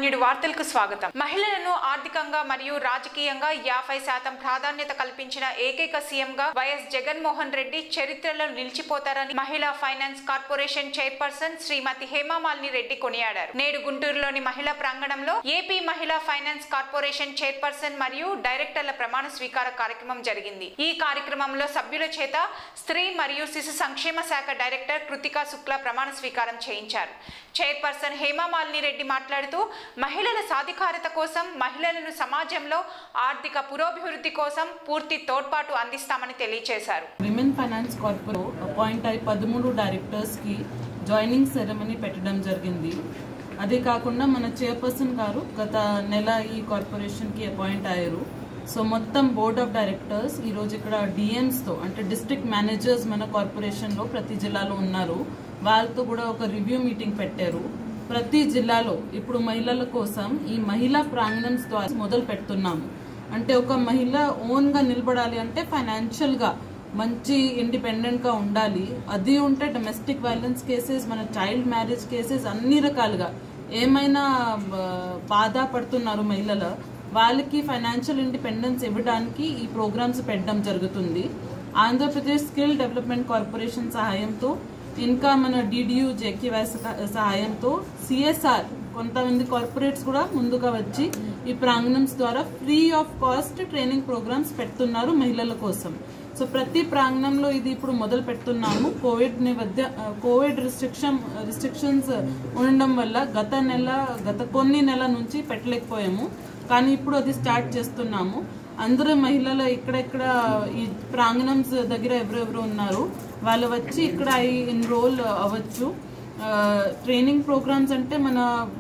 నేడు వార్తలకు స్వాగతం మహిళలను ఆర్థికంగా మరియు రాజకీయంగా యాభై శాతం ప్రాధాన్యత కల్పించిన ఏకైక సీఎంగా వైఎస్ జగన్మోహన్ రెడ్డి చరిత్రలో నిలిచిపోతారని మహిళా finance corporation chairperson Shrimati Hemamalini Reddy కొనియాడారు నేడు గుంటూరులోని మహిళా ప్రాంగణంలో ఏపీ మహిళా ఫైనాన్స్ కార్పొరేషన్ చైర్పర్సన్ మరియు డైరెక్టర్ల ప్రమాణ స్వీకార కార్యక్రమం జరిగింది ఈ కార్యక్రమంలో సభ్యుల చేత స్త్రీ మరియు శిశు సంక్షేమ శాఖ డైరెక్టర్ కృతికా శుక్లా ప్రమాణ స్వీకారం చేయించారు చైర్పర్సన్ హేమామాలిని రెడ్డి మాట్లాడుతూ మహిళల సాధికారత కోసం మహిళలను సమాజంలో ఆర్థిక పురోభివృద్ధి కోసం పూర్తి తోడ్పాటు అందిస్తామని తెలియజేశారు విమెన్ ఫైనాన్స్ కార్పొరేట్ అపాయింట్ అయి పదమూడు డైరెక్టర్స్కి జాయినింగ్ సెరమనీ పెట్టడం జరిగింది అదే కాకుండా మన చైర్పర్సన్ గారు గత నెల ఈ కార్పొరేషన్కి అపాయింట్ అయ్యారు సో మొత్తం బోర్డ్ ఆఫ్ డైరెక్టర్స్ ఈరోజు ఇక్కడ డిఎమ్స్తో అంటే డిస్ట్రిక్ట్ మేనేజర్స్ మన కార్పొరేషన్లో ప్రతి జిల్లాలో ఉన్నారు వాళ్ళతో కూడా ఒక రివ్యూ మీటింగ్ పెట్టారు ప్రతి జిల్లాలో ఇప్పుడు మహిళల కోసం ఈ మహిళా ప్రాంగణమ్స్ ద్వారా మొదలు పెడుతున్నాము అంటే ఒక మహిళ ఓన్గా నిలబడాలి అంటే ఫైనాన్షియల్గా మంచి ఇండిపెండెంట్గా ఉండాలి అది ఉంటే డొమెస్టిక్ వైలెన్స్ కేసెస్ మన చైల్డ్ మ్యారేజ్ కేసెస్ అన్ని రకాలుగా ఏమైనా ఆ, బాధ పడుతున్నారు మహిళలు వాళ్ళకి ఫైనాన్షియల్ ఇండిపెండెన్స్ ఇవ్వడానికి ఈ ప్రోగ్రామ్స్ పెట్టడం జరుగుతుంది ఆంధ్రప్రదేశ్ స్కిల్ డెవలప్మెంట్ కార్పొరేషన్ సహాయంతో ఇంకా మన డిడియు జేకేవై సహాయంతో సిఎస్ఆర్ కొంతమంది కార్పొరేట్స్ కూడా ముందుగా వచ్చి ఈ ప్రాంగణమ్స్ ద్వారా free of cost training programmes పెడుతున్నారు మహిళల కోసం సో ప్రతి ప్రాంగణంలో ఇది ఇప్పుడు మొదలు పెడుతున్నాము కోవిడ్ నేపథ్య కోవిడ్ రిస్ట్రిక్షన్ రిస్ట్రిక్షన్స్ ఉండడం వల్ల గత నెల గత కొన్ని నెల నుంచి పెట్టలేకపోయాము కానీ ఇప్పుడు అది స్టార్ట్ చేస్తున్నాము అందరూ మహిళలు ఇక్కడెక్కడ ఈ ప్రాంగణమ్స్ దగ్గర ఎవరెవరు ఉన్నారు వాళ్ళు వచ్చి ఇక్కడ ఎన్రోల్ అవ్వచ్చు ట్రైనింగ్ ప్రోగ్రామ్స్ అంటే మన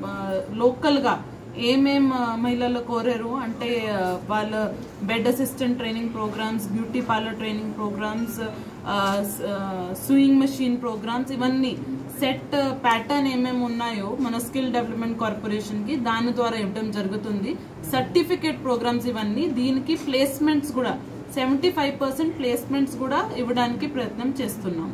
లోకల్గా ఏమేం ఆ, మహిళలు కోరారు అంటే ఆ, వాళ్ళ bed assistant training programmes beauty parlour training programmes sewing machine programmes ఇవన్నీ సెట్ ప్యాటర్న్ ఏమేమి ఉన్నాయో మన స్కిల్ డెవలప్మెంట్ కార్పొరేషన్ కి దాని ద్వారా ఇవ్వడం జరుగుతుంది సర్టిఫికేట్ ప్రోగ్రామ్స్ ఇవన్నీ దీనికి ప్లేస్మెంట్స్ కూడా సెవెంటీ ఫైవ్ పర్సెంట్ ప్లేస్మెంట్స్ కూడా ఇవ్వడానికి ప్రయత్నం చేస్తున్నాం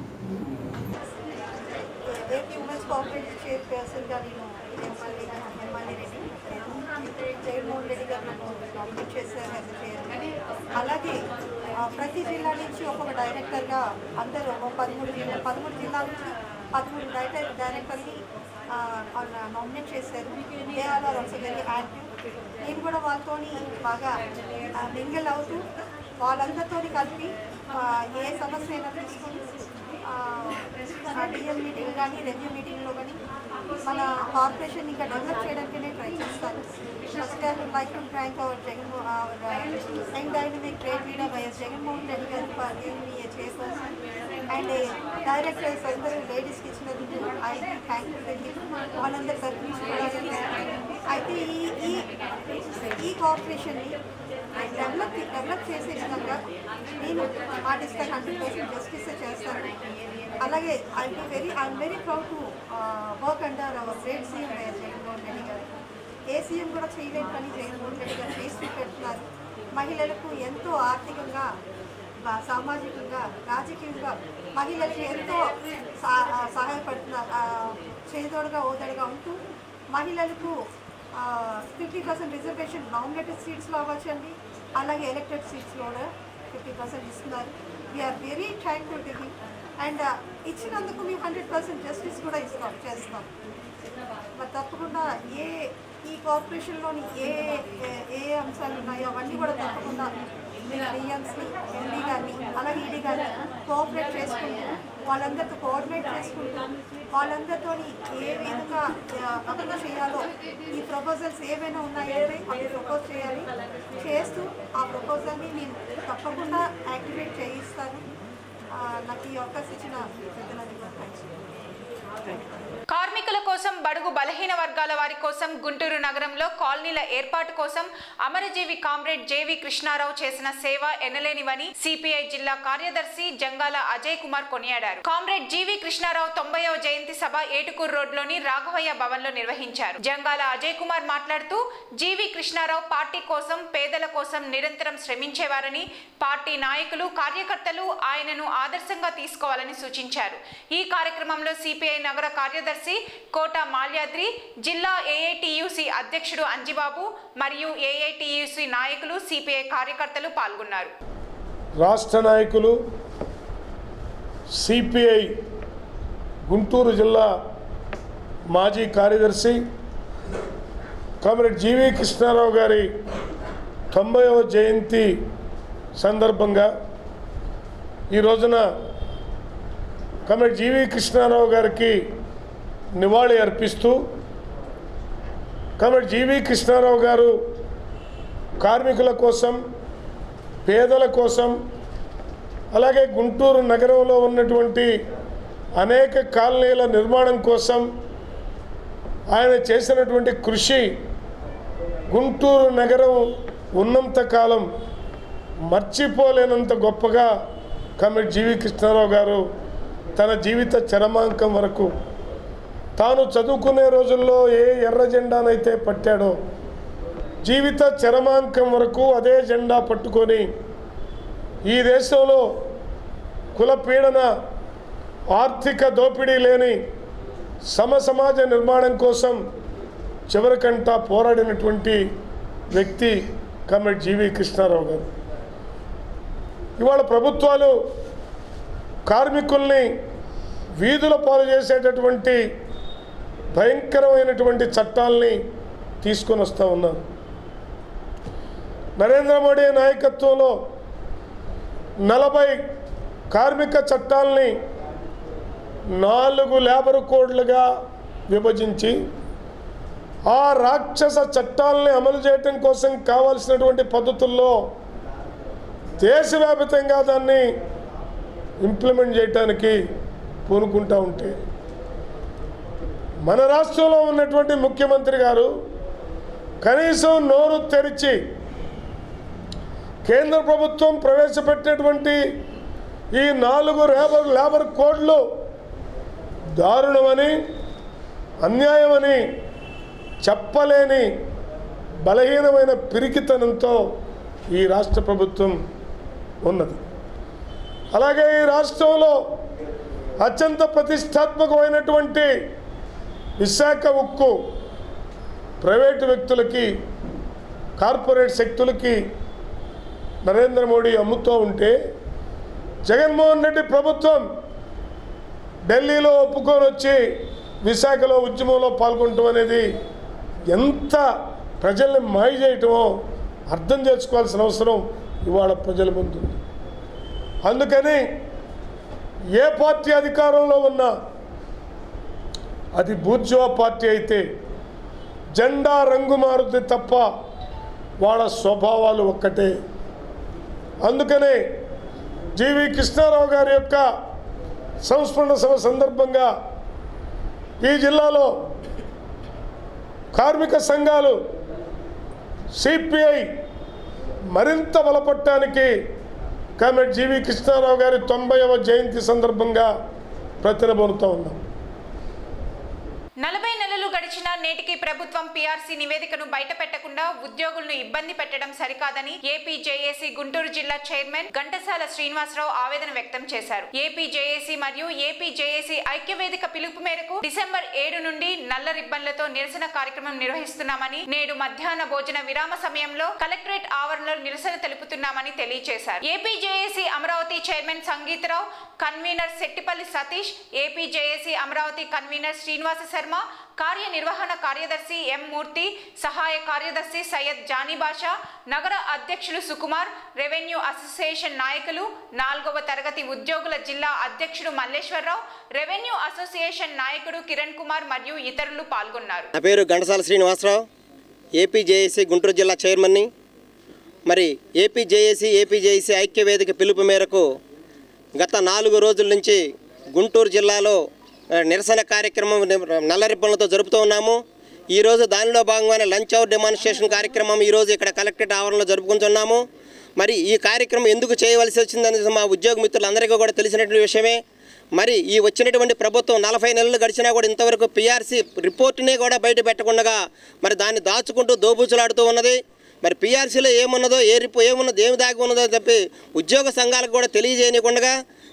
ఏపీ ఉమెన్స్ కోఆపరేటివ్ చైర్పర్సన్గా నేను హేమాలి హేమాలి రెడ్డి జగన్మోహన్ రెడ్డి గారు నన్ను నామినేట్ చేశారు యాజ్ చైర్ అలాగే ఆ, ప్రతి జిల్లా నుంచి ఒక్కొక్క డైరెక్టర్గా అందరూ ఒక పదమూడు జిల్లా పదమూడు జిల్లా నుంచి పదమూడు డైరెక్టర్ డైరెక్టర్ని నామినేట్ చేశారు they are also very active నేను కూడా వాళ్ళతోని బాగా మింగిల్ అవుతూ వాళ్ళందరితో కలిపి ఆ, ఏ సమస్య అయినా తీసుకొని డిఎం మీటింగ్ కానీ రెవ్యూ మీటింగ్లో కానీ మన కార్పొరేషన్ ఇంకా డెవలప్ చేయడానికి నేను ట్రై చేస్తాను first I would like to thank our Jagan young dynamic great leader Y S Jaganmohan Reddy garu for giving me chairperson and directors అందరూ లేడీస్కి ఇచ్చినందుకు ఐ థ్యాంక్ యూ వాళ్ళందరి తరఫు నుంచి కూడా అయితే ఈ ఈ ఈ కార్పొరేషన్ని డెవలప్ డెవలప్ చేసే విధంగా నేను ఆర్టిస్ట్కి హండ్రెడ్ పర్సెంట్ జస్టిస్ చేస్తాను అలాగే I be very I'm very proud to work under our great CM Jaganmohan Reddy garu a CM కూడా చేయలేని పని జగన్మోహన్ రెడ్డి గారు చేసి పెడుతున్నారు మహిళలకు ఎంతో ఆర్థికంగా బా- సామాజికంగా రాజకీయంగా మహిళలకు ఎంతో సా- ఆ, సహాయపడుతున్నారు ఆ, చేదోడుగా ఓదడుగా ఉంటూ మహిళలకు ఫిఫ్టీ పర్సెంట్ రిజర్వేషన్ నామినేటెడ్ సీట్స్లో అవ్వచ్చండి అలాగే ఎలక్టెడ్ సీట్స్లో కూడా ఫిఫ్టీ పర్సెంట్ ఇస్తున్నారు we're very thankful to him and ఇచ్చినందుకు మేము హండ్రెడ్ పర్సెంట్ జస్టిస్ కూడా ఇస్తాం చేస్తాం మరి తప్పకుండా ఏ ఈ కార్పొరేషన్లోని ఏ ఏ- ఏ అంశాలు ఉన్నాయో అవన్నీ కూడా తప్పకుండా డిఎంస్ని ఎండీ గారిని అలాగే ఈడీ గారిని కోఆపరేట్ చేసుకుంటూ వాళ్ళందరితో కోఆర్డినేట్ చేసుకుంటూ వాళ్ళందరితో ఏ విధంగా అప్రోచ్ చేయాలో ఈ ప్రపోజల్స్ ఏమైనా ఉన్నాయంటే అవి ప్రపోజ్ చేయాలి చేస్తూ ఆ ప్రపోజల్ని నేను తప్పకుండా యాక్టివేట్ చేయిస్తాను ఆ, నాకు ఈ అవకాశం ఇచ్చిన పెద్దలందరికీ థ్యాంక్స్ కార్మికుల కోసం బడుగు బలహీన వర్గాల వారి కోసం గుంటూరు నగరంలో కాలనీల ఏర్పాటు కోసం అమరజీవి కామ్రేడ్ జేవి కృష్ణారావు చేసిన సేవ ఎనలేనివని సిపిఐ జిల్లా కార్యదర్శి జంగాల అజయ్ కుమార్ కొనియాడారు కామ్రేడ్ జీవి కృష్ణారావు తొంభైవ జయంతి సభ ఏటుకూరు రోడ్లోని రాఘవయ్య భవన్ లో నిర్వహించారు జంగాల అజయ్ కుమార్ మాట్లాడుతూ జీవి కృష్ణారావు పార్టీ కోసం పేదల కోసం నిరంతరం శ్రమించేవారని పార్టీ నాయకులు కార్యకర్తలు ఆయనను ఆదర్శంగా తీసుకోవాలని సూచించారు ఈ కార్యక్రమంలో సిపిఐ నగర కార్యదర్శి కోట మాల్యాద్రి జిల్లా ఏఐటియుసి అధ్యక్షుడు అంజిబాబు మరియు ఏఐటియుసి నాయకులు సిపిఐ కార్యకర్తలు పాల్గొన్నారు రాష్ట్ర నాయకులు సిపిఐ గుంటూరు జిల్లా మాజీ కార్యదర్శి కామ్రేడ్ జీవి కృష్ణారావు గారి తొంభైవ జయంతి సందర్భంగా ఈ రోజున కామ్రేడ్ జీవి కృష్ణారావు గారికి నివాళి అర్పిస్తూ కామ్రేడ్ జీవి కృష్ణారావు గారు కార్మికుల కోసం పేదల కోసం అలాగే గుంటూరు నగరంలో ఉన్నటువంటి అనేక కాలనీల నిర్మాణం కోసం ఆయన చేసినటువంటి కృషి గుంటూరు నగరం ఉన్నంత కాలం మర్చిపోలేనంత గొప్పగా కమిటీ జీవి కృష్ణారావు గారు తన జీవిత చరమాంకం వరకు తాను చదువుకునే రోజుల్లో ఏ ఎర్ర జెండానైతే పట్టాడో జీవిత చరమాంకం వరకు అదే జెండా పట్టుకొని ఈ దేశంలో కుల పీడన ఆర్థిక దోపిడీ లేని సమ సమాజ నిర్మాణం కోసం చివరికంటా పోరాడినటువంటి వ్యక్తి కమిటీ జీవి కృష్ణారావు గారు ఇవాళ ప్రభుత్వాలు కార్మికుల్ని వీధుల పాలు చేసేటటువంటి భయంకరమైనటువంటి చట్టాల్ని తీసుకొని వస్తూ ఉన్నారు నరేంద్ర మోడీ నాయకత్వంలో నలభై కార్మిక చట్టాల్ని నాలుగు లేబర్ కోడ్లుగా విభజించి ఆ రాక్షస చట్టాలని అమలు చేయటం కోసం కావాల్సినటువంటి పద్ధతుల్లో దేశవ్యాప్తంగా దాన్ని ఇంప్లిమెంట్ చేయటానికి పూనుకుంటూ ఉంటే మన రాష్ట్రంలో ఉన్నటువంటి ముఖ్యమంత్రి గారు కనీసం నోరు తెరిచి కేంద్ర ప్రభుత్వం ప్రవేశపెట్టినటువంటి ఈ నాలుగు లేబర్ లేబర్ కోడ్లు దారుణమని అన్యాయమని చెప్పలేని బలహీనమైన పిరికితనంతో ఈ రాష్ట్ర ప్రభుత్వం ఉన్నది అలాగే ఈ రాష్ట్రంలో అత్యంత ప్రతిష్టాత్మకమైనటువంటి విశాఖ ఉక్కు ప్రైవేటు వ్యక్తులకి కార్పొరేట్ శక్తులకి నరేంద్ర మోడీ అమ్ముతూ ఉంటే జగన్మోహన్ రెడ్డి ప్రభుత్వం ఢిల్లీలో ఒప్పుకొని వచ్చి విశాఖలో ఉద్యమంలో పాల్గొనటం అనేది ఎంత ప్రజల్ని మాయ చేయటమో అర్థం చేసుకోవాల్సిన అవసరం ఇవాళ ప్రజల ముందు ఉంది. అందుకని ఏ పార్టీ అధికారంలో ఉన్నా అది బూర్జువా పార్టీ అయితే జెండా రంగు మారుతుంది తప్ప వాళ్ళ స్వభావాలు ఒక్కటే అందుకనే జీవి కృష్ణారావు గారి యొక్క సంస్మరణ సభ సందర్భంగా ఈ జిల్లాలో కార్మిక సంఘాలు సిపిఐ మరింత బలపడటానికి కామెట్ జీవి కృష్ణారావు గారి తొంభైవ జయంతి సందర్భంగా ప్రతినబోనుతూ ఉన్నాం నలభై నెలలు గడిచినా నేటికి ప్రభుత్వం పీఆర్సీ నివేదికను బయట పెట్టకుండా ఉద్యోగులను ఇబ్బంది పెట్టడం సరికాదని ఏపీ జేఏసీ గుంటూరు జిల్లా చైర్మన్ ఘంటసాల శ్రీనివాసరావు ఆవేదన వ్యక్తం చేశారు ఏపీ జేఏసీ మరియు ఏపీ జేఏసీ ఐక్యవేదిక పిలుపు మేరకు డిసెంబర్ ఏడు నుండి నల్ల రిబ్బన్లతో నిరసన కార్యక్రమం నిర్వహిస్తున్నామని నేడు మధ్యాహ్న భోజన విరామ సమయంలో కలెక్టరేట్ ఆవరణలో నిరసన తెలుపుతున్నామని తెలియజేశారు AP JAC Amaravati chairman Sangeetharao convener Shettipalli Satish AP JAC Amaravati convener Srinivasa Sharma కార్యనిర్వహణ కార్యదర్శి ఎం మూర్తి సహాయ కార్యదర్శి సయ్యద్ జానీ బాషా నగర అధ్యక్షులు సుకుమార్ రెవెన్యూ అసోసియేషన్ నాయకులు నాలుగవ తరగతి ఉద్యోగుల జిల్లా అధ్యక్షుడు మల్లేశ్వరరావు రెవెన్యూ అసోసియేషన్ నాయకుడు కిరణ్ కుమార్ మరియు ఇతరులు పాల్గొన్నారు నా పేరు ఘంటసాల శ్రీనివాసరావు ఏపీ జేఏసీ గుంటూరు జిల్లా చైర్మన్ని మరి ఏపీ జేఏసీ ఏపీ జేఏసీ ఐక్య వేదిక పిలుపు మేరకు గత నాలుగు రోజుల నుంచి గుంటూరు జిల్లాలో ఆ, నిరసన కార్యక్రమం ని- నల్ల రిబ్బన్లతో జరుపుతూ ఉన్నాము ఈరోజు దానిలో భాగంగానే లంచ్ అవర్ డెమాన్స్ట్రేషన్ కార్యక్రమం ఈరోజు ఇక్కడ కలెక్టరేట్ ఆవరణలో జరుపుకుంటున్నాము మరి ఈ కార్యక్రమం ఎందుకు చేయవలసి వచ్చిందనేది మా ఉద్యోగ మిత్రులందరికీ కూడా తెలిసినటువంటి విషయమే మరి ఈ వచ్చినటువంటి ప్రభుత్వం నలభై నెలలు గడిచినా కూడా ఇంతవరకు పిఆర్సీ రిపోర్టునే కూడా బయట పెట్టకుండా మరి దాన్ని దాచుకుంటూ దోబూచులాడుతూ ఉన్నది మరి పిఆర్సీలో ఏమున్నదో ఏ రిపో ఏమున్నదో ఏమి దాగి ఉన్నదో చెప్పి ఉద్యోగ సంఘాలకు కూడా తెలియజేయకుండా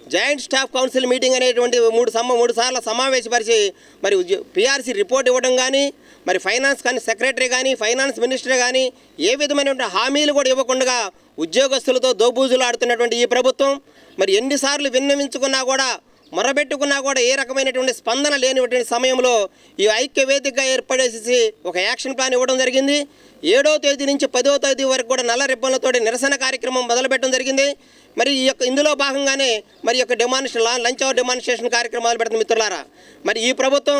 జాయింట్ స్టాఫ్ కౌన్సిల్ మీటింగ్ అనేటువంటి మూడు సమ మూడు సార్లు సమావేశపరిచి మరి ఉద్యో పిఆర్సీ రిపోర్ట్ ఇవ్వడం కానీ మరి ఫైనాన్స్ కానీ సెక్రటరీ కానీ ఫైనాన్స్ మినిస్టర్ కానీ ఏ విధమైనటువంటి హామీలు కూడా ఇవ్వకుండా ఉద్యోగస్తులతో దోబూజులు ఆడుతున్నటువంటి ఈ ప్రభుత్వం మరి ఎన్నిసార్లు విన్నవించుకున్నా కూడా మొరబెట్టుకున్నా కూడా ఏ రకమైనటువంటి స్పందన లేనిటువంటి సమయంలో ఈ ఐక్య వేదికగా ఏర్పడేసి ఒక యాక్షన్ ప్లాన్ ఇవ్వడం జరిగింది ఏడో తేదీ నుంచి పదో తేదీ వరకు కూడా నల్ల రిబ్బన్లతోటి నిరసన కార్యక్రమం మొదలుపెట్టడం జరిగింది మరి ఈ యొక్క ఇందులో భాగంగానే మరి ఈ యొక్క డెమాన్స్ట్రేషన్ లంచ్ అవర్ డెమాన్స్ట్రేషన్ కార్యక్రమాలు పెడుతుంది మిత్రులారా మరి ఈ ప్రభుత్వం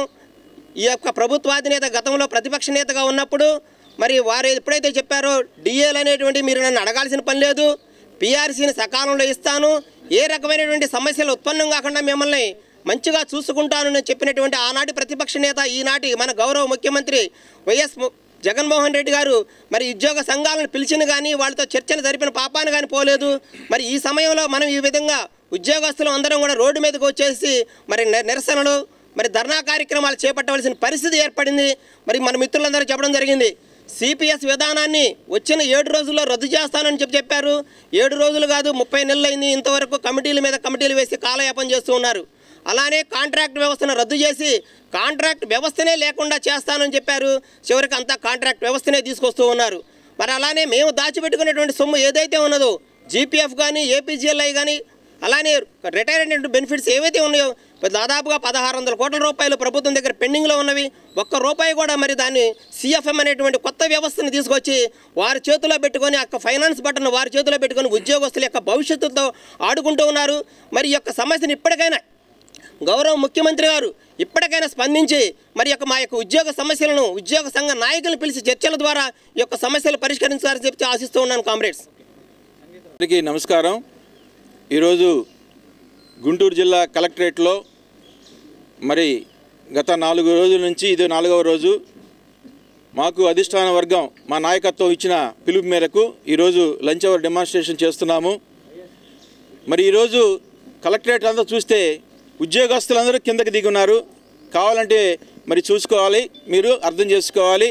ఈ యొక్క ప్రభుత్వాధినేత గతంలో ప్రతిపక్ష నేతగా ఉన్నప్పుడు మరి వారు ఎప్పుడైతే చెప్పారో డిఏలు అనేటువంటి మీరు నన్ను అడగాల్సిన పని లేదు పిఆర్సీని సకాలంలో ఇస్తాను ఏ రకమైనటువంటి సమస్యలు ఉత్పన్నం కాకుండా మిమ్మల్ని మంచిగా చూసుకుంటాను అని చెప్పినటువంటి ఆనాటి ప్రతిపక్ష నేత ఈనాటి మన గౌరవ ముఖ్యమంత్రి వైఎస్ ము- జగన్మోహన్ రెడ్డి గారు మరి ఉద్యోగ సంఘాలను పిలిచిన కానీ వాళ్ళతో చర్చలు జరిపిన పాపాన్ని కానీ పోలేదు మరి ఈ సమయంలో మనం ఈ విధంగా ఉద్యోగస్తులు అందరం కూడా రోడ్డు మీదకి వచ్చేసి మరి ని- నిరసనలు మరి ధర్నా కార్యక్రమాలు చేపట్టవలసిన పరిస్థితి ఏర్పడింది మరి మన మిత్రులందరూ చెప్పడం జరిగింది సిపిఎస్ విధానాన్ని వచ్చిన ఏడు రోజుల్లో రద్దు చేస్తానని చెప్పి చెప్పారు ఏడు రోజులు కాదు ముప్పై నెలలు అయింది ఇంతవరకు కమిటీల మీద కమిటీలు వేసి కాలయాపన చేస్తూ ఉన్నారు అలానే కాంట్రాక్ట్ వ్యవస్థను రద్దు చేసి కాంట్రాక్ట్ వ్యవస్థనే లేకుండా చేస్తానని చెప్పారు చివరికి అంతా కాంట్రాక్ట్ వ్యవస్థనే తీసుకొస్తూ ఉన్నారు మరి అలానే మేము దాచిపెట్టుకునేటువంటి సొమ్ము ఏదైతే ఉన్నదో జీపీఎఫ్ కానీ ఏపీజీఎల్ఐ కానీ అలానే రిటైర్మెంట్ బెనిఫిట్స్ ఏవైతే ఉన్నాయో దాదాపుగా పదహారు వందల కోట్ల రూపాయలు ప్రభుత్వం దగ్గర పెండింగ్లో ఉన్నవి ఒక్క రూపాయి కూడా మరి దాన్ని సిఎఫ్ఎం అనేటువంటి కొత్త వ్యవస్థను తీసుకొచ్చి వారి చేతిలో పెట్టుకొని ఆ ఫైనాన్స్ బటన్ వారి చేతిలో పెట్టుకొని ఉద్యోగస్తుల యొక్క భవిష్యత్తుతో ఆడుకుంటూ ఉన్నారు మరి ఈ యొక్క సమస్యను ఇప్పటికైనా గౌరవ ముఖ్యమంత్రి గారు ఇప్పటికైనా స్పందించి మరి యొక్క మా యొక్క ఉద్యోగ సమస్యలను ఉద్యోగ సంఘ నాయకులను పిలిచి చర్చల ద్వారా ఈ యొక్క సమస్యలు పరిష్కరించాలని చెప్పి ఆశిస్తూ ఉన్నాను కామ్రేడ్స్ అందరికీ నమస్కారం ఈరోజు గుంటూరు జిల్లా కలెక్టరేట్లో మరి గత నాలుగు రోజుల నుంచి ఇది నాలుగవ రోజు మాకు అధిష్టాన వర్గం మా నాయకత్వం ఇచ్చిన పిలుపు మేరకు ఈరోజు లంచ్ అవర్ డెమాన్స్ట్రేషన్ చేస్తున్నాము మరి ఈరోజు కలెక్టరేట్ అంతా చూస్తే ఉద్యోగస్తులందరూ కిందకి దిగి ఉన్నారు కావాలంటే మరి చూసుకోవాలి మీరు అర్థం చేసుకోవాలి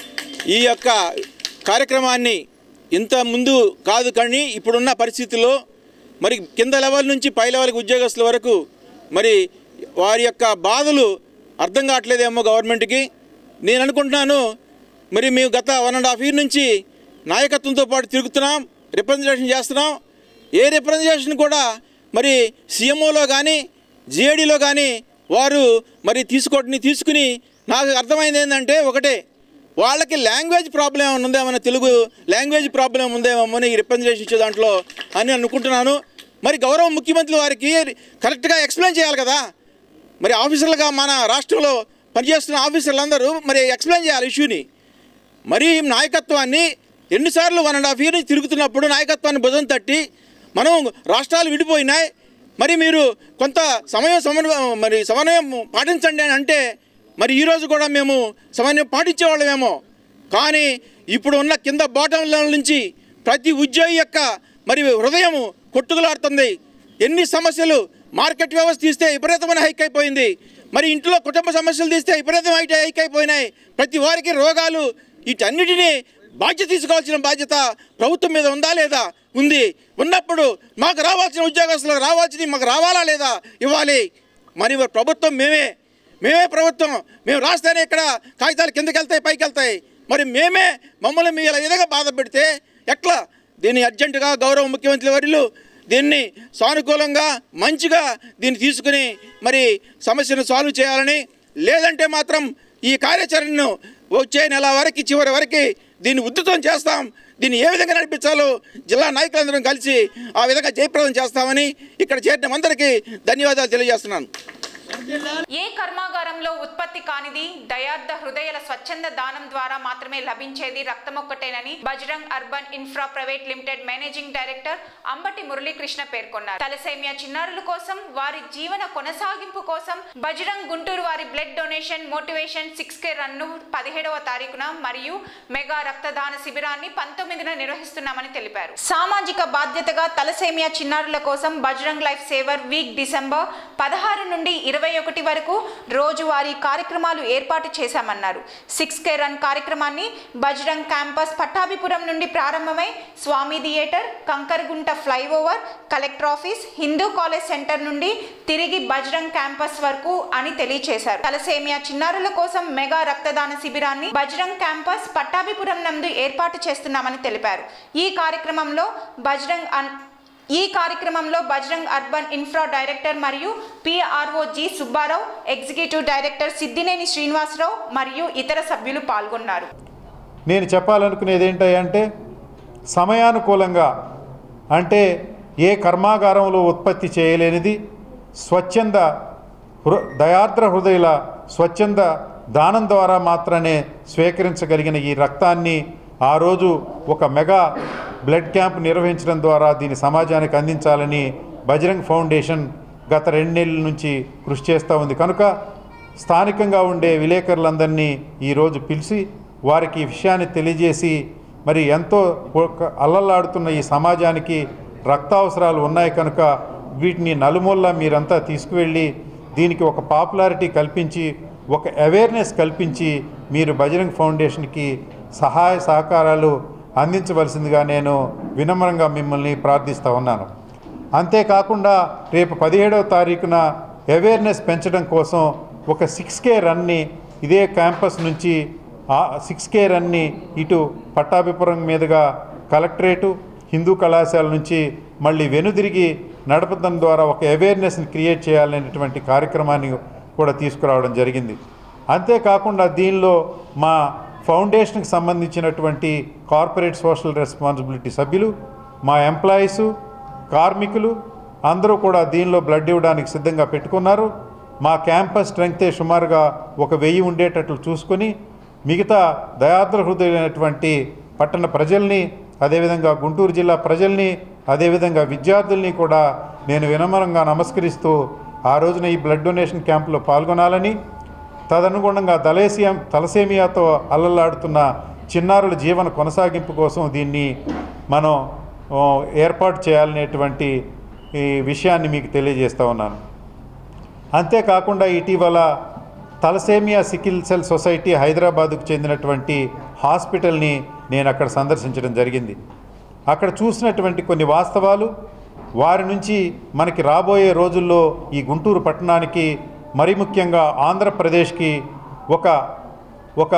ఈ యొక్క కార్యక్రమాన్ని ఇంత ముందు కాదు కానీ ఇప్పుడున్న పరిస్థితుల్లో మరి కింద లెవెల్ నుంచి పై లెవెల్కి ఉద్యోగస్తుల వరకు మరి వారి యొక్క బాధలు అర్థం కావట్లేదేమో గవర్నమెంట్కి నేను అనుకుంటున్నాను మరి మేము గత వన్ అండ్ హాఫ్ ఇయర్ నుంచి నాయకత్వంతో పాటు తిరుగుతున్నాం రిప్రజెంటేషన్ చేస్తున్నాం ఏ రిప్రజెంటేషన్ కూడా మరి సీఎంఓలో కానీ జిఏడిలో కానీ వారు మరి తీసుకోవటని తీసుకుని నాకు అర్థమైంది ఏంటంటే ఒకటే వాళ్ళకి లాంగ్వేజ్ ప్రాబ్లం ఏమైనా ఉందేమో తెలుగు లాంగ్వేజ్ ప్రాబ్లం ఉందేమో అని ఈ రిప్రజెంటేషన్ ఇచ్చే దాంట్లో అని అనుకుంటున్నాను మరి గౌరవ ముఖ్యమంత్రి వారికి కరెక్ట్గా ఎక్స్ప్లెయిన్ చేయాలి కదా మరి ఆఫీసర్లుగా మన రాష్ట్రంలో పనిచేస్తున్న ఆఫీసర్లందరూ మరి ఎక్స్ప్లెయిన్ చేయాలి ఇష్యూని మరి నాయకత్వాన్ని ఎన్నిసార్లు వన్ అండ్ హాఫ్ ఇయర్ నుంచి తిరుగుతున్నప్పుడు నాయకత్వాన్ని భుజం తట్టి మనం రాష్ట్రాలు విడిపోయినాయి మరి మీరు కొంత సమయం సమన్వయం మరి సమన్వయం పాటించండి అని అంటే మరి ఈరోజు కూడా మేము సమన్వయం పాటించేవాళ్ళమేమో కానీ ఇప్పుడు ఉన్న కింద బాటం లెవెల్ నుంచి ప్రతి ఉద్యోగి యొక్క మరి హృదయము కొట్టుకులాడుతుంది ఎన్ని సమస్యలు మార్కెట్ వ్యవస్థ తీస్తే విపరీతమైన హైక్ అయిపోయింది మరి ఇంట్లో కుటుంబ సమస్యలు తీస్తే విపరీతం హైట్ హైక్ అయిపోయినాయి ప్రతి వారికి రోగాలు వీటన్నిటినీ బాధ్యత తీసుకోవాల్సిన బాధ్యత ప్రభుత్వం మీద ఉందా లేదా ఉంది ఉన్నప్పుడు మాకు రావాల్సిన ఉద్యోగస్తులకు రావాల్సింది మాకు రావాలా లేదా ఇవ్వాలి మరి మరి ప్రభుత్వం మేమే మేమే ప్రభుత్వం మేము రాస్తేనే ఇక్కడ కాగితాలు కిందకి వెళ్తాయి పైకి వెళ్తాయి మరి మేమే మమ్మల్ని మీ ఇలా విధంగా బాధ పెడితే ఎట్లా దీన్ని అర్జెంటుగా గౌరవ ముఖ్యమంత్రి వర్యులు దీన్ని సానుకూలంగా మంచిగా దీన్ని తీసుకుని మరి సమస్యను సాల్వ్ చేయాలని లేదంటే మాత్రం ఈ కార్యాచరణను వచ్చే నెల వరకు చివరి వరకు దీన్ని ఉద్ధృతం చేస్తాం దీన్ని ఏ విధంగా నడిపించాలో జిల్లా నాయకులందరం కలిసి ఆ విధంగా జయప్రదం చేస్తామని ఇక్కడ చేరిన అందరికీ ధన్యవాదాలు తెలియజేస్తున్నాను ఏ కర్మాగారంలో ఉత్పత్తి కానిది దయార్థ హృదయాల స్వచ్ఛంద దానం ద్వారా మాత్రమే లభించేది రక్తమొక్కటేనని Bajrang urban infra private limited managing director Ambati Muralikrishna పేర్కొన్నారు తలసేమియా చిన్నారుల కోసం వారి జీవన కొనసాగింపు కోసం బజరంగ్ గుంటూరు వారి blood donation motivation six K run పదిహేడవ తారీఖున మరియు మెగా రక్తదాన శిబిరాన్ని పంతొమ్మిదిన నిర్వహిస్తున్నామని తెలిపారు సామాజిక బాధ్యతగా తలసేమియా చిన్నారుల కోసం Bajrang life saver week December పదహారు నుండి ఇరవై ఇరవై ఒకటి వరకు రోజువారీ కార్యక్రమాలు ఏర్పాటు చేశామన్నారు సిక్స్ కే రన్ కార్యక్రమాన్ని బజరంగ్ క్యాంపస్ పట్టాభిపురం నుండి ప్రారంభమై Swamy theatre Kankargunta flyover collector office Hindu college centre నుండి తిరిగి బజరంగ్ క్యాంపస్ వరకు అని తెలియజేశారు తలసేమియా చిన్నారుల కోసం మెగా రక్తదాన శిబిరాన్ని బజరంగ్ క్యాంపస్ పట్టాభిపురం నందు ఏర్పాటు చేస్తున్నామని తెలిపారు ఈ కార్యక్రమంలో బజరంగ్ అన్ ఈ కార్యక్రమంలో బజరంగ్ అర్బన్ ఇన్ఫ్రా డైరెక్టర్ మరియు PRO G Subbarao executive director Siddineni Srinivasarao మరియు ఇతర సభ్యులు పాల్గొన్నారు నేను చెప్పాలనుకునేది ఏంటంటే సమయానుకూలంగా అంటే ఏ కర్మాగారంలో ఉత్పత్తి చేయలేనిది స్వచ్ఛంద హృ దయార్ద్ర హృదయుల స్వచ్ఛంద దానం ద్వారా మాత్రమే స్వీకరించగలిగిన ఈ రక్తాన్ని ఆ రోజు ఒక మెగా బ్లడ్ క్యాంప్ నిర్వహించడం ద్వారా దీన్ని సమాజానికి అందించాలని బజరంగ్ ఫౌండేషన్ గత రెండు నెలల నుంచి కృషి చేస్తూ ఉంది కనుక స్థానికంగా ఉండే విలేకరులందరినీ ఈరోజు పిలిచి వారికి ఈ విషయాన్ని తెలియజేసి మరి ఎంతో ఒక అల్లల్లాడుతున్న ఈ సమాజానికి రక్తావసరాలు ఉన్నాయి కనుక వీటిని నలుమూలలా మీరంతా తీసుకువెళ్ళి దీనికి ఒక పాపులారిటీ కల్పించి ఒక అవేర్నెస్ కల్పించి మీరు బజరంగ్ ఫౌండేషన్కి సహాయ సహకారాలు అందించవలసిందిగా నేను వినమ్రంగా మిమ్మల్ని ప్రార్థిస్తూ ఉన్నాను అంతేకాకుండా రేపు పదిహేడవ తారీఖున అవేర్నెస్ పెంచడం కోసం ఒక సిక్స్ కే రన్ని ఇదే క్యాంపస్ నుంచి ఆ సిక్స్ కే రన్ని ఇటు పట్టాభిపురం మీదుగా కలెక్టరేటు హిందూ కళాశాల నుంచి మళ్ళీ వెనుదిరిగి నడపడం ద్వారా ఒక అవేర్నెస్ని క్రియేట్ చేయాలనేటువంటి కార్యక్రమాన్ని కూడా తీసుకురావడం జరిగింది అంతేకాకుండా దీనిలో మా ఫౌండేషన్కి సంబంధించినటువంటి కార్పొరేట్ సోషల్ రెస్పాన్సిబిలిటీ సభ్యులు మా ఎంప్లాయీసు కార్మికులు అందరూ కూడా దీనిలో బ్లడ్ ఇవ్వడానికి సిద్ధంగా పెట్టుకున్నారు మా క్యాంపస్ స్ట్రెంగ్తే సుమారుగా ఒక వెయ్యి ఉండేటట్లు చూసుకొని మిగతా దయాద్ర హృదయులైనటువంటి పట్టణ ప్రజల్ని అదేవిధంగా గుంటూరు జిల్లా ప్రజల్ని అదేవిధంగా విద్యార్థుల్ని కూడా నేను వినమ్రంగా నమస్కరిస్తూ ఆ రోజున ఈ బ్లడ్ డొనేషన్ క్యాంపులో పాల్గొనాలని తదనుగుణంగా తలేసియా తలసేమియాతో అల్లల్లాడుతున్న చిన్నారుల జీవన కొనసాగింపు కోసం దీన్ని మనం ఓ, ఏర్పాటు చేయాలనేటువంటి ఈ విషయాన్ని మీకు తెలియజేస్తూ ఉన్నాను అంతేకాకుండా ఇటీవల తలసేమియా సికిల్ సెల్ సొసైటీ హైదరాబాదుకు చెందినటువంటి హాస్పిటల్ని నేను అక్కడ సందర్శించడం జరిగింది అక్కడ చూసినటువంటి కొన్ని వాస్తవాలు వారి నుంచి మనకి రాబోయే రోజుల్లో ఈ గుంటూరు పట్టణానికి మరి ముఖ్యంగా ఆంధ్రప్రదేశ్కి ఒక ఒక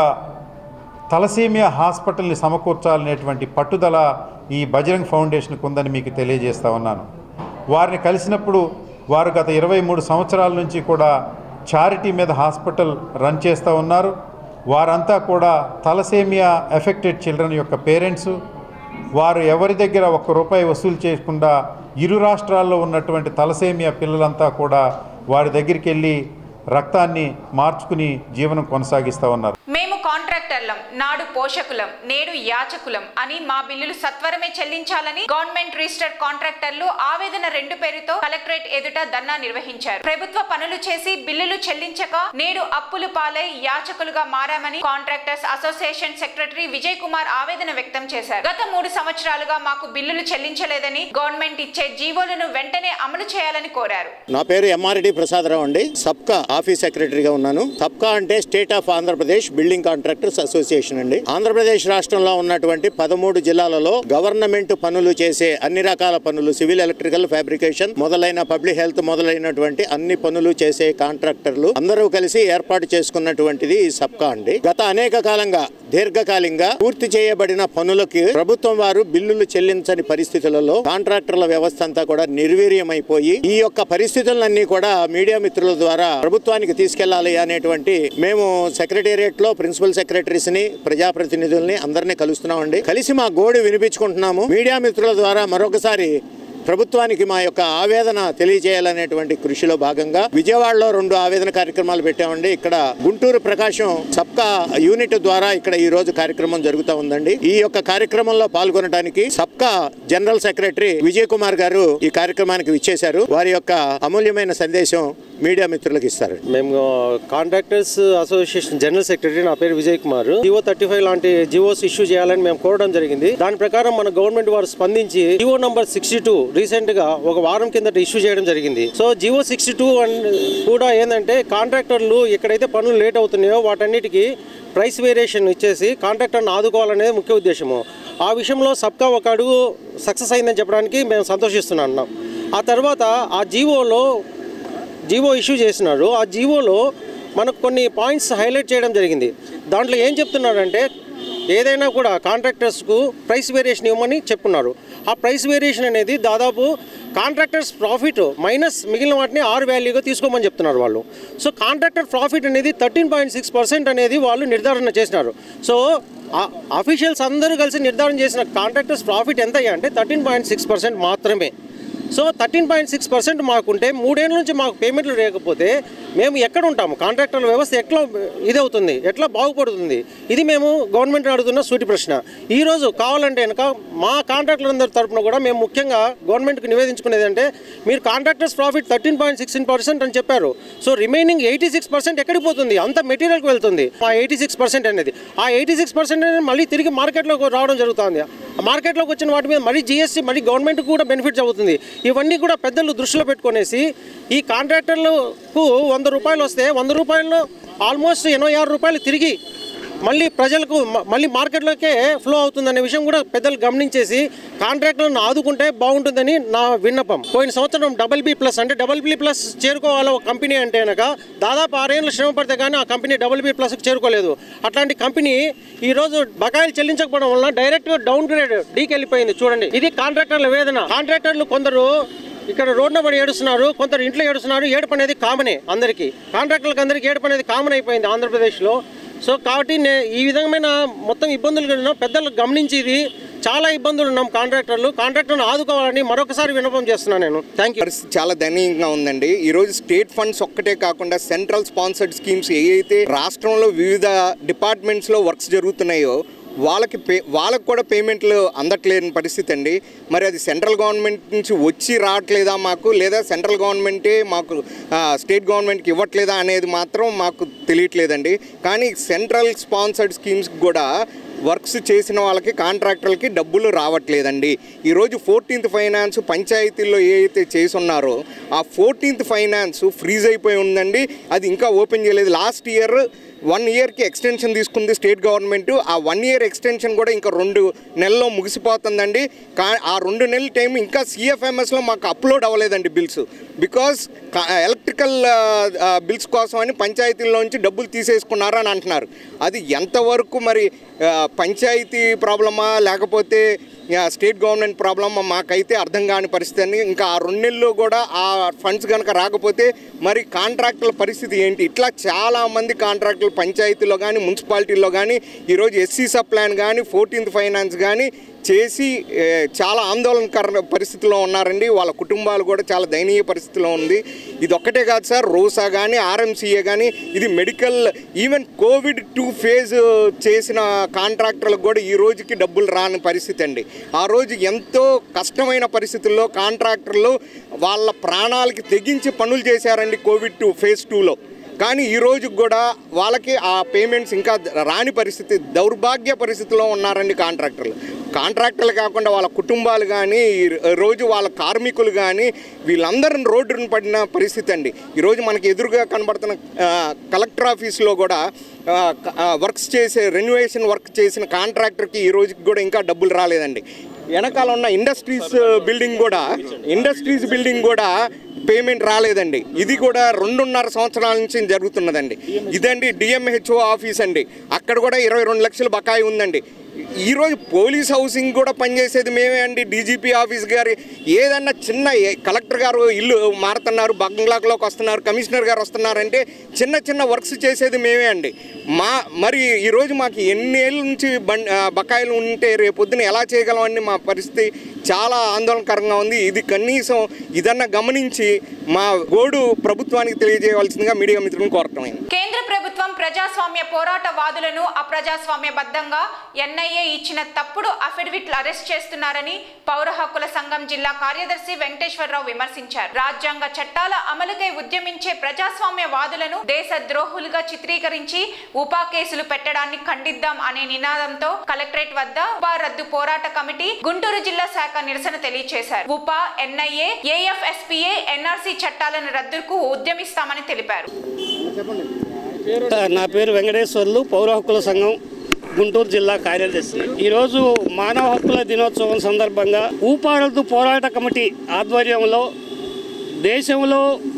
తలసేమియా హాస్పిటల్ని సమకూర్చాలనేటువంటి పట్టుదల ఈ బజరంగ్ ఫౌండేషన్కు ఉందని మీకు తెలియజేస్తా ఉన్నాను వారిని కలిసినప్పుడు వారు గత ఇరవై మూడు సంవత్సరాల నుంచి కూడా చారిటీ మీద హాస్పిటల్ రన్ చేస్తూ ఉన్నారు వారంతా కూడా తలసేమియా ఎఫెక్టెడ్ చిల్డ్రన్ యొక్క పేరెంట్స్ వారు ఎవరి దగ్గర ఒక్క రూపాయి వసూలు చేయకుండా ఇరు రాష్ట్రాల్లో ఉన్నటువంటి తలసేమియా పిల్లలంతా కూడా వారి దగ్గరికి వెళ్ళి రక్తాన్ని మార్చుకుని జీవనం కొనసాగిస్తూ ఉన్నారు మేము కాంట్రాక్టర్లం నాడు పోషకులం నేడు యాచకులం అని మా బిల్లులు సత్వరమే చెల్లించాలని గవర్నమెంట్ రిజిస్టర్డ్ కాంట్రాక్టర్లు ఆవేదన రెండు పేరుతో కలెక్టరేట్ ఎదుట ధర్నా నిర్వహించారు ప్రభుత్వ పనులు చేసి బిల్లులు చెల్లించక నేడు అప్పులు పాలై యాచకులుగా మారామని contractors association secretary Vijay Kumar ఆవేదన వ్యక్తం చేశారు గత మూడు సంవత్సరాలుగా మాకు బిల్లులు చెల్లించలేదని గవర్నమెంట్ ఇచ్చే జీవోలను వెంటనే అమలు చేయాలని కోరారు నా పేరు ఎంఆర్డి ప్రసాదరావు అండి సబ్కా ఆఫీస్ సెక్రటరీగా ఉన్నాను సబ్కా అంటే state of Andhra Pradesh building contractors association అండి ఆంధ్రప్రదేశ్ రాష్ట్రంలో ఉన్నటువంటి పదమూడు జిల్లాలలో గవర్నమెంట్ పనులు చేసే అన్ని రకాల పనులు సివిల్ ఎలక్ట్రికల్ ఫ్యాబ్రికేషన్ మొదలైన పబ్లిక్ హెల్త్ మొదలైనటువంటి అన్ని పనులు చేసే కాంట్రాక్టర్లు అందరూ కలిసి ఏర్పాటు చేసుకున్నటువంటిది ఈ సబ్కా అండి గత అనేక కాలంగా దీర్ఘకాలికంగా పూర్తి చేయబడిన పనులకి ప్రభుత్వం వారు బిల్లులు చెల్లించని పరిస్థితులలో కాంట్రాక్టర్ల వ్యవస్థ అంతా కూడా నిర్వీర్యమైపోయి ఈ యొక్క పరిస్థితులన్నీ కూడా మీడియా మిత్రుల ద్వారా ప్రభుత్వానికి తీసుకెళ్లాలి అనేటువంటి మేము సెక్రటేరియట్ లో ప్రిన్సిపల్ సెక్రటరీస్ ని ప్రజాప్రతినిధుల్ని అందరినీ కలుస్తున్నామండి కలిసి మా గోడు వినిపించుకుంటున్నాము మీడియా మిత్రుల ద్వారా మరొకసారి ప్రభుత్వానికి మా యొక్క ఆవేదన తెలియజేయాలనేటువంటి కృషిలో భాగంగా విజయవాడలో రెండు ఆవేదన కార్యక్రమాలు పెట్టామండి ఇక్కడ గుంటూరు ప్రకాశం సబ్కా యూనిట్ ద్వారా ఇక్కడ ఈ రోజు కార్యక్రమం జరుగుతూ ఉందండి ఈ యొక్క కార్యక్రమంలో పాల్గొనడానికి సబ్కా జనరల్ సెక్రటరీ విజయ్ కుమార్ గారు ఈ కార్యక్రమానికి విచ్చేశారు వారి యొక్క అమూల్యమైన సందేశం మీడియా మిత్రులకు ఇస్తారు మేము కాంట్రాక్టర్స్ అసోసియేషన్ జనరల్ సెక్రటరీ నా పేరు Vijay Kumar GO thirty five లాంటి జివోస్ ఇష్యూ చేయాలని మేము కోరడం జరిగింది దాని ప్రకారం మన గవర్నమెంట్ వారు స్పందించి జివో నంబర్ సిక్స్టీ టూ రీసెంట్గా ఒక వారం కిందట ఇష్యూ చేయడం జరిగింది సో జియో సిక్స్టీ టూ కూడా ఏంటంటే కాంట్రాక్టర్లు ఎక్కడైతే పనులు లేట్ అవుతున్నాయో వాటన్నిటికీ ప్రైస్ వేరియేషన్ ఇచ్చేసి కాంట్రాక్టర్ని ఆదుకోవాలనేది ముఖ్య ఉద్దేశము ఆ విషయంలో సబ్కా ఒక అడుగు సక్సెస్ అయిందని చెప్పడానికి మేము సంతోషిస్తున్నాం ఆ తర్వాత ఆ జీవోలో జీవో ఇష్యూ చేసినారు ఆ జీవోలో మనకు కొన్ని పాయింట్స్ హైలైట్ చేయడం జరిగింది దాంట్లో ఏం చెప్తున్నారంటే ఏదైనా కూడా కాంట్రాక్టర్స్కు ప్రైస్ వేరియేషన్ ఇవ్వమని చెప్పున్నారు ఆ ప్రైస్ వేరియేషన్ అనేది దాదాపు కాంట్రాక్టర్స్ ప్రాఫిట్ మైనస్ మిగిలిన వాటిని ఆరు వాల్యూగా తీసుకోమని చెప్తున్నారు వాళ్ళు సో కాంట్రాక్టర్ ప్రాఫిట్ అనేది థర్టీన్ పాయింట్ సిక్స్ పర్సెంట్ అనేది వాళ్ళు నిర్ధారణ చేసినారు సో అఫీషియల్స్ అందరూ కలిసి నిర్ధారణ చేసిన కాంట్రాక్టర్స్ ప్రాఫిట్ ఎంత అయ్యా అంటే థర్టీన్ పాయింట్ సిక్స్ పర్సెంట్ మాత్రమే so thirteen point six percent మాకుంటే మూడేళ్ళ నుంచి మాకు పేమెంట్లు లేకపోతే మేము ఎక్కడ ఉంటాము కాంట్రాక్టర్ల వ్యవస్థ ఎట్లా ఇదవుతుంది ఎట్లా బాగుపడుతుంది ఇది మేము గవర్నమెంట్ అడుగుతున్న సూటి ప్రశ్న ఈరోజు కావాలంటే కనుక మా కాంట్రాక్టర్లందరి తరపున కూడా మేము ముఖ్యంగా గవర్నమెంట్కి నివేదించుకునేది అంటే మీరు contractors profit thirteen point sixteen percent అని చెప్పారు so remaining eighty six percent ఎక్కడికి పోతుంది అంత మెటీరియల్కి వెళ్తుంది ఆ ఎయిటీ సిక్స్ పర్సెంట్ అనేది ఆ ఎయిటీ సిక్స్ పర్సెంట్ అనేది మళ్ళీ తిరిగి మార్కెట్లోకి రావడం జరుగుతుంది ఆ మార్కెట్లోకి వచ్చిన వాటి మీద మరీ జిఎస్టీ మరీ గవర్నమెంట్కి కూడా బెనిఫిట్స్ అవుతుంది ఇవన్నీ కూడా పెద్దలు దృష్టిలో పెట్టుకునేసి ఈ కాంట్రాక్టర్లకు వంద రూపాయలు వస్తే వంద రూపాయల్లో ఆల్మోస్ట్ ఎనభై ఆరు రూపాయలు తిరిగి మళ్ళీ ప్రజలకు మ- మళ్ళీ మార్కెట్లోకే ఫ్లో అవుతుందనే విషయం కూడా పెద్దలు గమనించేసి కాంట్రాక్టులను ఆదుకుంటే బాగుంటుందని నా విన్నపం పోయిన సంవత్సరం డబల్ బి ప్లస్ అంటే డబల్ బి ప్లస్ చేరుకోవాలి ఒక కంపెనీ అంటే కనుక దాదాపు ఆరేళ్ళు శ్రమ పడితే కానీ ఆ కంపెనీ డబల్ బి ప్లస్కి చేరుకోలేదు అట్లాంటి కంపెనీ ఈరోజు బకాయిలు చెల్లించకపోవడం వలన డైరెక్ట్గా డౌన్ గ్రేడ్ డీకి వెళ్ళిపోయింది చూడండి ఇది కాంట్రాక్టర్ల వేదన కాంట్రాక్టర్లు కొందరు ఇక్కడ రోడ్న పడి ఏడుస్తున్నారు కొందరు ఇంట్లో ఏడుస్తున్నారు ఏడుపు అనేది కామనే అందరికీ కాంట్రాక్టర్లకు అందరికీ ఏడుపు అనేది కామన్ అయిపోయింది ఆంధ్రప్రదేశ్లో సో కాబట్టి నే ఈ విధమైన మొత్తం ఇబ్బందులు కూడా పెద్దలు గమనించి ఇది చాలా ఇబ్బందులు ఉన్నాం కాంట్రాక్టర్లు కాంట్రాక్టర్ను ఆదుకోవాలని మరొకసారి విన్నపం చేస్తున్నాను నేను థ్యాంక్ యూ పరిస్థితి చాలా దయనీయంగా ఉందండి ఈరోజు స్టేట్ ఫండ్స్ ఒక్కటే కాకుండా సెంట్రల్ స్పాన్సర్డ్ స్కీమ్స్ ఏవైతే రాష్ట్రంలో వివిధ డిపార్ట్మెంట్స్లో వర్క్స్ జరుగుతున్నాయో వాళ్ళకి పే వాళ్ళకి కూడా పేమెంట్లు అందట్లేని పరిస్థితి అండి మరి అది సెంట్రల్ గవర్నమెంట్ నుంచి వచ్చి రావట్లేదా మాకు లేదా సెంట్రల్ గవర్నమెంటే మాకు ఆ, స్టేట్ గవర్నమెంట్కి ఇవ్వట్లేదా అనేది మాత్రం మాకు తెలియట్లేదండి కానీ సెంట్రల్ స్పాన్సర్డ్ స్కీమ్స్ కూడా వర్క్స్ చేసిన వాళ్ళకి కాంట్రాక్టర్లకి డబ్బులు రావట్లేదండి ఈరోజు ఫోర్టీన్త్ ఫైనాన్స్ పంచాయతీల్లో ఏ అయితే చేసి ఉన్నారో ఆ ఫోర్టీన్త్ ఫైనాన్స్ ఫ్రీజ్ అయిపోయి ఉందండి అది ఇంకా ఓపెన్ చేయలేదు లాస్ట్ ఇయర్ వన్ ఇయర్కి ఎక్స్టెన్షన్ తీసుకుంది స్టేట్ గవర్నమెంట్ ఆ వన్ ఇయర్ ఎక్స్టెన్షన్ కూడా ఇంకా రెండు నెలల్లో ముగిసిపోతుందండి కా ఆ రెండు నెలల టైం ఇంకా సిఎఫ్ఎంఎస్లో మాకు అప్లోడ్ అవ్వలేదండి బిల్స్ బికాస్ ఎలక్ట్రికల్ బిల్స్ కోసం అని పంచాయతీల్లోంచి డబ్బులు తీసేసుకున్నారు అని అంటున్నారు అది ఎంతవరకు మరి ఆ, పంచాయతీ ప్రాబ్లమా లేకపోతే ఆ, స్టేట్ గవర్నమెంట్ ప్రాబ్లమా మాకైతే అర్థం కాని పరిస్థితి అని ఇంకా ఆ రెండు నెలల్లో కూడా ఆ ఫండ్స్ కనుక రాకపోతే మరి కాంట్రాక్టుల పరిస్థితి ఏంటి ఇట్లా చాలా మంది కాంట్రాక్టులు పంచాయతీలో కానీ మున్సిపాలిటీల్లో కానీ ఈరోజు ఎస్సీ సబ్ ప్లాన్ కానీ ఫోర్టీన్త్ ఫైనాన్స్ కానీ చేసి ఏ, చాలా ఆందోళనకర పరిస్థితిలో ఉన్నారండి వాళ్ళ కుటుంబాలు కూడా చాలా దయనీయ పరిస్థితిలో ఉంది ఇది ఒక్కటే కాదు సార్ రోసా కానీ ఆర్ఎంసీఏ కానీ ఇది medical even COVID two phase చేసిన కాంట్రాక్టర్లకు కూడా ఈ రోజుకి డబ్బులు రాని పరిస్థితి అండి ఆ రోజు ఎంతో కష్టమైన పరిస్థితుల్లో కాంట్రాక్టర్లు వాళ్ళ ప్రాణాలకి తెగించి పనులు చేశారండి కోవిడ్ టూ ఫేజ్ టూలో కానీ ఈ రోజు కూడా వాళ్ళకి ఆ పేమెంట్స్ ఇంకా రాని పరిస్థితి దౌర్భాగ్య పరిస్థితిలో ఉన్నారండి కాంట్రాక్టర్లు కాంట్రాక్టర్లు కాకుండా వాళ్ళ కుటుంబాలు కానీ ఈ రోజు వాళ్ళ కార్మికులు కానీ వీళ్ళందరిని రోడ్డున పడిన పరిస్థితి అండి ఈరోజు మనకి ఎదురుగా కనబడుతున్న ఆ, కలెక్టర్ ఆఫీస్లో కూడా ఆ, క- ఆ, వర్క్స్ చేసే రెన్యువేషన్ వర్క్ చేసిన కాంట్రాక్టర్కి ఈ రోజుకి కూడా ఇంకా డబ్బులు రాలేదండి వెనకాల ఉన్న ఇండస్ట్రీస్ బిల్డింగ్ కూడా ఇండస్ట్రీస్ బిల్డింగ్ కూడా పేమెంట్ రాలేదండి ఇది కూడా రెండున్నర సంవత్సరాల నుంచి జరుగుతున్నదండి ఇదండి డిఎంహెచ్ఓ ఆఫీస్ అండి అక్కడ కూడా ఇరవై రెండు లక్షలు బకాయి ఉందండి ఈరోజు పోలీస్ హౌసింగ్ కూడా పనిచేసేది మేమే అండి డీజీపీ ఆఫీస్ గారి ఏదన్నా చిన్న ఏ- కలెక్టర్ గారు ఇల్లు మారుతున్నారు బంగ్లాలోకి వస్తున్నారు కమిషనర్ గారు వస్తున్నారంటే చిన్న చిన్న వర్క్స్ చేసేది మేమే అండి మా మరి ఈరోజు మాకు ఎన్ని ఏళ్ళ నుంచి బం ఆ, బకాయిలు ఉంటే రేపొద్దున ఎలా చేయగలమని మా పరిస్థితి చాలా ఆందోళనకరంగా ఉంది ఇది కనీసం ఇదన్నా గమనించి మా గోడు ప్రభుత్వానికి తెలియజేయవలసిందిగా మీడియా మిత్రులను కోరటమైంది కేంద్ర ప్రభుత్వం ప్రజాస్వామ్య పోరాటవాదులను అప్రజాస్వామ్యబద్ధంగా ఎన్ఐ ఎన్ఐఏ ఇచ్చిన తప్పుడు అఫిడవిట్లు అరెస్ట్ చేస్తున్నారని పౌర హక్కుల సంఘం జిల్లా కార్యదర్శి వెంకటేశ్వరరావు విమర్శించారు రాజ్యాంగ చట్టాల అమలుకై ఉద్యమించే ప్రజాస్వామ్య వాదులను దేశ ద్రోహులుగా చిత్రీకరించి ఉపా కేసులు పెట్టడాన్ని ఖండిద్దాం అనే నినాదంతో కలెక్టరేట్ వద్ద ఉపా రద్దు పోరాట కమిటీ గుంటూరు జిల్లా శాఖ నిరసన తెలియజేశారు ఉపా ఎన్ఐఏ ఏఎఫ్ఎస్పీఏ ఎన్ఆర్సీ చట్టాలను రద్దుకు ఉద్యమిస్తామని తెలిపారు నా పేరు వెంకటేశ్వర్లు పౌర హక్కుల సంఘం గుంటూరు జిల్లా కార్యదర్శి ఈరోజు మానవ హక్కుల దినోత్సవం సందర్భంగా ఊపారద్దు పోరాట కమిటీ ఆధ్వర్యంలో దేశంలో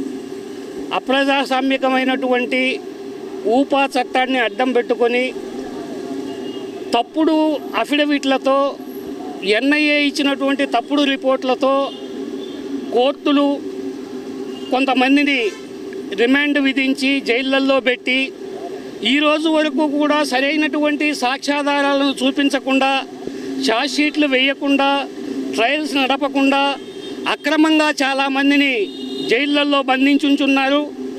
అప్రజాస్వామికమైనటువంటి ఊపా చట్టాన్ని అడ్డం పెట్టుకొని తప్పుడు అఫిడవిట్లతో ఎన్ఐఏ ఇచ్చినటువంటి తప్పుడు రిపోర్ట్లతో కోర్టులు కొంతమందిని రిమాండ్ విధించి జైళ్ళల్లో పెట్టి ఈ రోజు వరకు కూడా సరైనటువంటి సాక్ష్యాధారాలను చూపించకుండా షీట్లు వేయకుండా ట్రయల్స్ నడపకుండా అక్రమంగా చాలామందిని జైళ్ళల్లో బంధించుంచున్నారు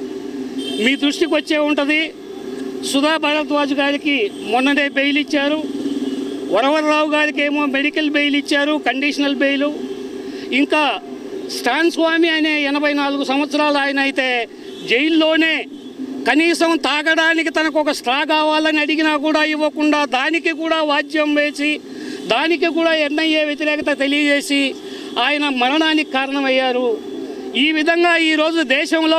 మీ దృష్టికి వచ్చే ఉంటుంది సుధా భరద్వాజ్ గారికి మొన్ననే బెయిల్ ఇచ్చారు వరవరరావు గారికి ఏమో మెడికల్ బెయిల్ ఇచ్చారు కండిషనల్ బెయిల్ ఇంకా స్టాన్ స్వామి అనే ఎనభై నాలుగు సంవత్సరాలు ఆయన అయితే జైల్లోనే కనీసం తాగడానికి తనకు ఒక స్ట్రా కావాలని అడిగినా కూడా ఇవ్వకుండా దానికి కూడా వాద్యం వేసి దానికి కూడా ఎన్ఐఏ వ్యతిరేకత తెలియజేసి ఆయన మరణానికి కారణమయ్యారు ఈ విధంగా ఈరోజు దేశంలో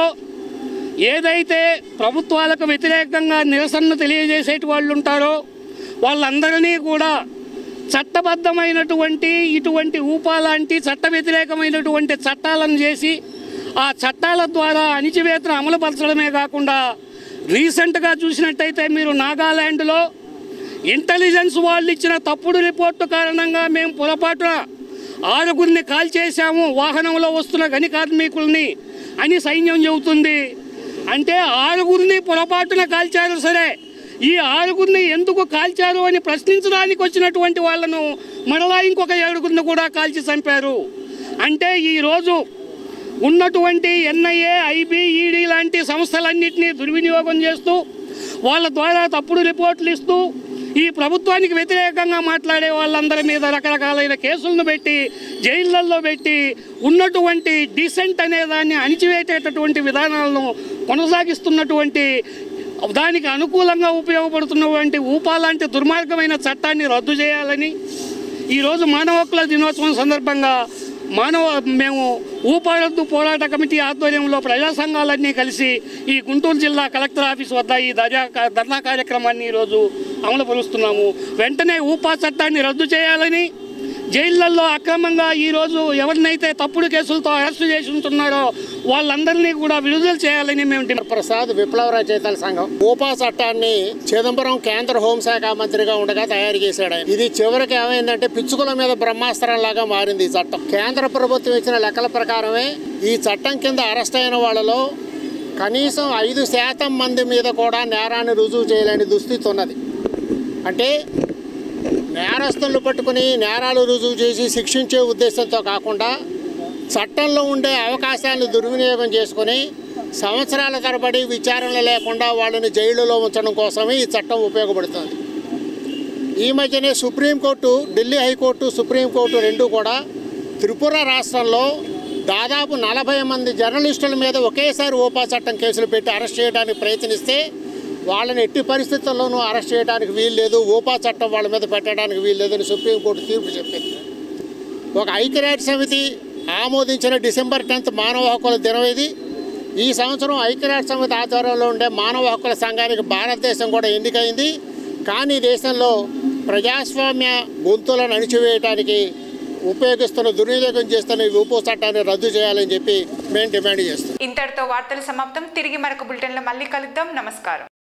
ఏదైతే ప్రభుత్వాలకు వ్యతిరేకంగా నిరసనను తెలియజేసేటి వాళ్ళు ఉంటారో వాళ్ళందరినీ కూడా చట్టబద్ధమైనటువంటి ఇటువంటి ఊపా లాంటి చట్ట వ్యతిరేకమైనటువంటి చట్టాలను చేసి ఆ చట్టాల ద్వారా అణిచివేతను అమలుపరచడమే కాకుండా రీసెంట్గా చూసినట్టయితే మీరు నాగాల్యాండ్లో ఇంటెలిజెన్స్ వాళ్ళు ఇచ్చిన తప్పుడు రిపోర్టు కారణంగా మేము పొరపాటున ఆరుగురిని కాల్ చేశాము వాహనంలో వస్తున్న గని కార్మికుల్ని అని సైన్యం చెబుతుంది అంటే ఆరుగురిని పొరపాటున కాల్చారు సరే ఈ ఆరుగురిని ఎందుకు కాల్చారు అని ప్రశ్నించడానికి వచ్చినటువంటి వాళ్ళను మరలా ఇంకొక ఏడుగురిని కూడా కాల్చి చంపారు అంటే ఈరోజు ఉన్నటువంటి ఎన్ఐఏ ఐబీ ఈడీ లాంటి సంస్థలన్నింటినీ దుర్వినియోగం చేస్తూ వాళ్ళ ద్వారా తప్పుడు రిపోర్ట్లు ఇస్తూ ఈ ప్రభుత్వానికి వ్యతిరేకంగా మాట్లాడే వాళ్ళందరి మీద రకరకాలైన కేసులను పెట్టి జైళ్ళల్లో పెట్టి ఉన్నటువంటి డిసెంట్ అనే దాన్ని అణిచివేసేటటువంటి విధానాలను కొనసాగిస్తున్నటువంటి దానికి అనుకూలంగా ఉపయోగపడుతున్నటువంటి ఊపా లాంటి దుర్మార్గమైన చట్టాన్ని రద్దు చేయాలని ఈరోజు మానవ హక్కుల దినోత్సవం సందర్భంగా మానవ మేము ఊపారద్దు పోరాట కమిటీ ఆధ్వర్యంలో ప్రజా సంఘాలన్నీ కలిసి ఈ గుంటూరు జిల్లా కలెక్టర్ ఆఫీస్ వద్ద ఈ దర్యా ధర్నా కార్యక్రమాన్ని ఈరోజు అమలుపరుస్తున్నాము వెంటనే ఊపా చట్టాన్ని రద్దు చేయాలని జైళ్ళల్లో అక్రమంగా ఈరోజు ఎవరినైతే తప్పుడు కేసులతో అరెస్టు చేసి ఉంటున్నారో వాళ్ళందరినీ కూడా విడుదల చేయాలని మేము డిమాండ్ ప్రసాద్ విప్లవ రచయితల సంఘం ఊపా చట్టాన్ని చిదంబరం కేంద్ర హోంశాఖ మంత్రిగా ఉండగా తయారు చేశాడు ఆయన ఇది చివరికి ఏమైందంటే పిచ్చుకుల మీద బ్రహ్మాస్త్రం లాగా మారింది ఈ చట్టం కేంద్ర ప్రభుత్వం ఇచ్చిన లెక్కల ప్రకారమే ఈ చట్టం కింద అరెస్ట్ అయిన వాళ్ళలో కనీసం ఐదు శాతం మంది మీద కూడా నేరాన్ని రుజువు చేయలేని దుస్థితి ఉన్నది అంటే నేరస్తులను పట్టుకుని నేరాలు రుజువు చేసి శిక్షించే ఉద్దేశంతో కాకుండా చట్టంలో ఉండే అవకాశాలను దుర్వినియోగం చేసుకొని సంవత్సరాల తరబడి విచారణ లేకుండా వాళ్ళని జైలులో ఉంచడం కోసమే ఈ చట్టం ఉపయోగపడుతుంది ఈ మధ్యనే సుప్రీంకోర్టు ఢిల్లీ హైకోర్టు సుప్రీంకోర్టు రెండు కూడా త్రిపుర రాష్ట్రంలో దాదాపు నలభై మంది జర్నలిస్టుల మీద ఒకేసారి ఓపా చట్టం కేసులు పెట్టి అరెస్ట్ చేయడానికి ప్రయత్నిస్తే వాళ్ళని ఎట్టి పరిస్థితుల్లోనూ అరెస్ట్ చేయడానికి వీలు లేదు ఓపా చట్టం వాళ్ళ మీద పెట్టడానికి వీలు లేదని సుప్రీంకోర్టు తీర్పు చెప్పింది ఒక ఐక్యరాజ్య సమితి ఆమోదించిన డిసెంబర్ టెన్త్ మానవ హక్కుల దినం ఇది ఈ సంవత్సరం ఐక్యరాజ్య సమితి ఆధ్వర్యంలో ఉండే మానవ హక్కుల సంఘానికి భారతదేశం కూడా ఎన్నికైంది కానీ దేశంలో ప్రజాస్వామ్య గొంతులను అణిచివేయడానికి ఉపయోగిస్తున్న దుర్వినియోగం చేస్తున్న ఈ ఉపో చట్టాన్ని రద్దు చేయాలని చెప్పి మేము డిమాండ్ చేస్తాం ఇంతటితో వార్తలు సమాప్తం తిరిగి మరొక బులెటిన్లో మళ్ళీ కలుద్దాం నమస్కారం